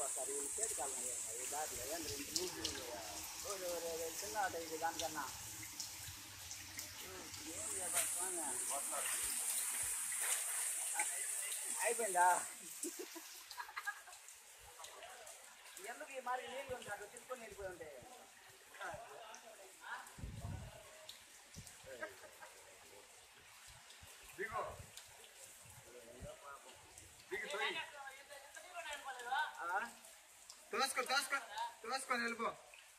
వస్తారు వీళ్ళు చేతికాలం ఈ దారిలో ఏంద్ర ఇంత నీళ్ళు రోజు చిన్న ఆట ఇది దానికన్నా ఏం చేద్దాం స్వామి? అయిపోయిందా ఎందుకు ఈ మార్గం నీళ్ళు ఉంటారు తీసుకొని వెళ్ళిపోయి ఉంటాయి దిగో దిగి తోయి ఆ? తోసుకో తోసుకో తోసుకొని వెళ్ళిపో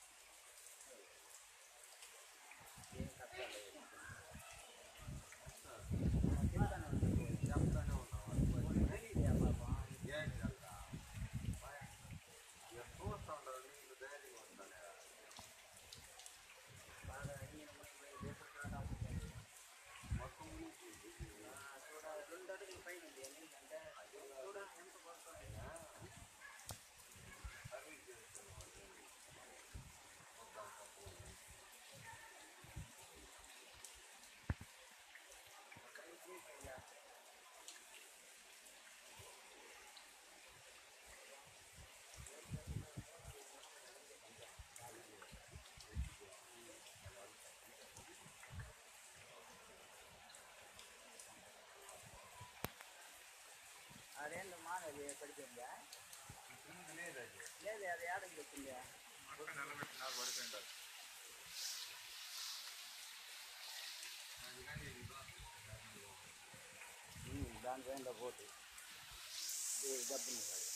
ఏం కష్టాలు లేవు. చెప్తానే ఉన్నాను. చెప్తానే ఉన్నావు తెలియదే పాపం. ఏంటి అంతా చూస్తా ఉంటారు నీళ్ళు ధైర్యంగా ఉంటానే బాగా ఈయన మునిగిపోయి రేపు చూడటం ఉంటుంది. మొత్తం మునిగి ఆ, చూడ రెండు అడుగులు పైన ఉంది ఎందుకంటే చూడ ఎంత పడుతుంది సర్వీస్ చేస్తున్నావు అదేంటి మానది పడిపోయిందా లేదు అది లేదు అది ఏడకి వచ్చిందా అక్కడ నిలబెట్టినా పడిపోయింటారు అందుకని ఇది దాని పోయిందా పోటీ డబ్బులు